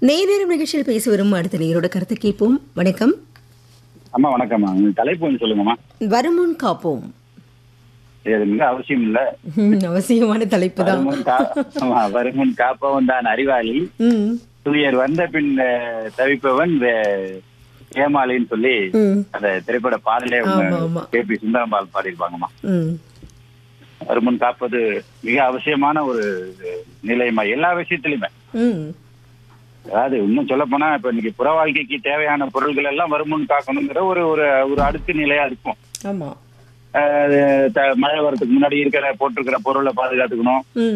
நேரம் நிகழ்ச்சியில் பேசி வரும் அடுத்த நேரோட கருத்தை கேட்போம் வணக்கம் அம்மா வணக்கம்மா உங்க தலைப்பு வந்து சொல்லுங்கம்மா வருமுன் காப்போம் இது மிக அவசியம் இல்ல ம், அவசியமான தலைப்பு தான் வருமுன் கா- ஆமா, வருமுன் காப்பவன் தான் அறிவாளி ம், துயர் வந்த பின் அஹ், தவிப்பவன் வே- ஏமாளின்னு சொல்லி ம், அந்த திரைப்பட பாடலே ஆமா, ஆமா. கே பி சுந்தரம்பால் பாடியிருப்பாங்கம்மா ம். வருமுன் காப்பது மிக அவசியமான ஒரு நிலையமா எல்லா விஷயத்திலுமே ம், அதாவது இன்னும் சொல்ல போனா இப்ப இன்னைக்கு புற வாழ்க்கைக்கு தேவையான பொருள்கள் எல்லாம் வருமுன் காக்கணுங்கிற ஒரு ஒரு ஒரு அடுக்கு நிலையா இருக்கும் ஆமா அஹ், த- மழை வரதுக்கு முன்னாடி இருக்கிற போட்டிருக்கிற பொருளை பாதுகாத்துக்கணும் ம்,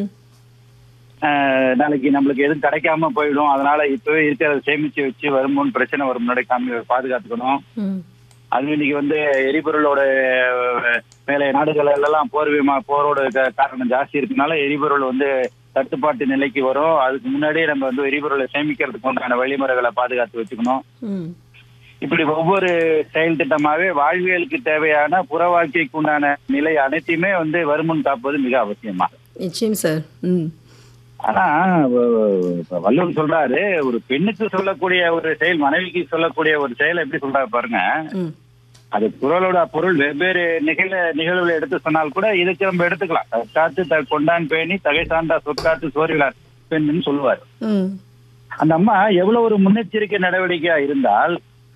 ஆஹ் நாளைக்கு நம்மளுக்கு எதுவும் கிடைக்காம போயிடும் அதனால இப்பவே இருக்கிறத சேமிச்சு வச்சு வருமுன் பிரச்சனை வரும் முன்னாடி காமி பாதுகாத்துக்கணும் ம், அது இன்னைக்கு வந்து எரிபொருளோட அஹ், மேலே நாடுகள் எல்லாம் போர் விமா போரோட க- காரணம் ஜாஸ்தி இருக்கனால எரிபொருள் வந்து தட்டுப்பாட்டு நிலைக்கு வரும் அதுக்கு முன்னாடியே நம்ம வந்து எரிபொருளை சேமிக்கிறதுக்கு உண்டான வழிமுறைகளை பாதுகாத்து வச்சுக்கணும் ம். இப்படி ஒவ்வொரு செயல் திட்டமாவே வாழ்வியலுக்கு தேவையான புற வாழ்க்கைக்கு உண்டான நிலை அனைத்தையுமே வந்து வருமுன் காப்பது மிக அவசியமா நிச்சயம் சார் ம் ஆனா வ- இப்ப வள்ளுவர் சொல்றாரு ஒரு பெண்ணுக்கு சொல்லக்கூடிய ஒரு செயல் மனைவிக்கு சொல்லக்கூடிய ஒரு செயலை எப்படி சொல்றாரு பாருங்க ம் அது குரலோட பொருள் வெவ்வேறு நிகழ நிகழ்வுகளை எடுத்து சொன்னால் கூட இதுக்கு நம்ம எடுத்துக்கலாம் தற்காத்து த கொண்டான் பேணி தகை சார்ந்தா சொற்காத்து சோர்விலார் பெண்ணுன்னு சொல்லுவார் ம் அந்த அம்மா எவ்வளவு ஒரு முன்னெச்சரிக்கை நடவடிக்கையா இருந்தால்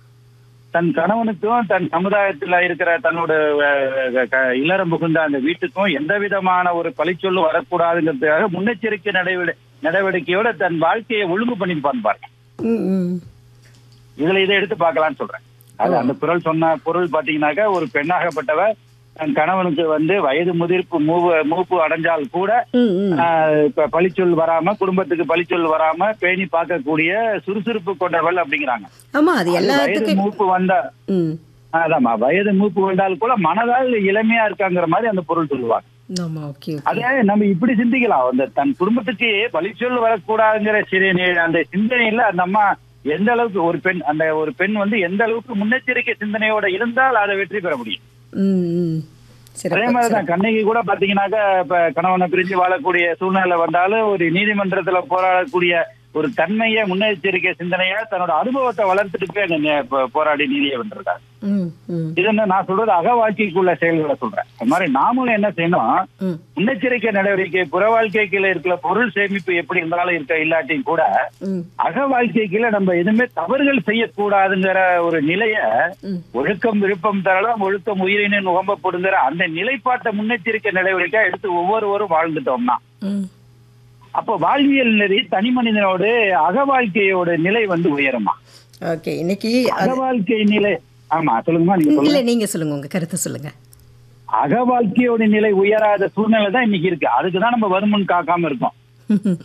தன் கணவனுக்கும் தன் சமுதாயத்துல இருக்கிற தன்னோட அஹ், க- இல்லறம் புகுந்த அந்த வீட்டுக்கும் எந்த விதமான ஒரு பழிச்சொல்லு வரக்கூடாதுங்கிறதுக்காக முன்னெச்சரிக்கை நடவடி நடவடிக்கையோட தன் வாழ்க்கையை ஒழுங்கு பண்ணிருப்பான் பாருங்க ம் ம் இதுல இதை எடுத்து பார்க்கலாம்னு சொல்றேன் அது அந்த குரல் சொன்ன பொருள் பாத்தீங்கன்னாக்கா ஒரு பெண்ணாகப்பட்டவ தன் கணவனுக்கு வந்து வயது முதிர்ப்பு மூவு மூப்பு அடைஞ்சால் கூட ம் ம் ஆஹ், இப்ப பழிச்சொல் வராம குடும்பத்துக்கு பழிச்சொல் வராம பேணி பார்க்கக்கூடிய சுறுசுறுப்பு கொண்டவள் அப்படிங்கிறாங்க ஆமா அது வயது எல்லாத்துக்கும் மூப்பு வந்தா ம் அதாம்மா வயது மூப்பு வந்தால் கூட மனதால் இளமையா இருக்காங்கிற மாதிரி அந்த பொருள் சொல்லுவாங்க ஆமா ஓகே ஓகே அதே நம்ம இப்படி சிந்திக்கலாம் அந்த தன் குடும்பத்துக்கு பழிச்சொல் வரக்கூடாதுங்கிற சிறு நி- அந்த சிந்தனையில அந்த அம்மா எந்த அளவுக்கு ஒரு பெண் அந்த ஒரு பெண் வந்து எந்த அளவுக்கு முன்னெச்சரிக்கை சிந்தனையோட இருந்தால் அதை வெற்றி பெற முடியும் ம் ம் அதே சிறப்பு மாதிரிதான் கண்ணகி கூட பாத்தீங்கன்னாக்கா இப்ப கணவனை பிரிஞ்சு வாழக்கூடிய சூழ்நிலை வந்தாலும் ஒரு நீதிமன்றத்துல போராடக்கூடிய ஒரு தன்மைய முன்னெச்சரிக்கை சிந்தனையா தன்னோட அனுபவத்தை வளர்த்துட்டு போய் அங்க நே- போ- போராடி நீதியை வென்றிருக்காங்க ம் ம் இது என்ன நான் சொல்றது அக வாழ்க்கைக்குள்ள செயல்களை சொல்றேன் அது மாதிரி நாமளும் என்ன செய்யணும் ம் முன்னெச்சரிக்கை நடவடிக்கை புற வாழ்க்கைக்குள்ள இருக்கிற பொருள் சேமிப்பு எப்படி இருந்தாலும் இருக்க இல்லாட்டியும் கூட ம் அக வாழ்க்கைக்குள்ள நம்ம எதுவுமே தவறுகள் செய்யக்கூடாதுங்கிற ஒரு நிலைய ம் ஒழுக்கம் விருப்பம் தரலாம் ஒழுக்கம் உயிரினின் உகம்பப்படுங்கிற அந்த நிலைப்பாட்டை முன்னெச்சரிக்கை நடவடிக்கை எடுத்து ஒவ்வொருவரும் வாழ்ந்துட்டோம்னா ம் அப்போ வாழ்வியல் நெறி தனி மனிதனோட அக வாழ்க்கையோட நிலை வந்து உயருமா ஓகே இன்னைக்கு அக வாழ்க்கை நிலை ஆமா சொல்லுங்கம்மா நீங்க சொல்லுங்க இல்ல நீங்க சொல்லுங்க உங்க கருத்தை சொல்லுங்க அக வாழ்க்கையோட நிலை உயராத சூழ்நிலை தான் இன்னைக்கு இருக்கு அதுக்கு தான் நம்ம வருமுன் காக்காம இருக்கோம்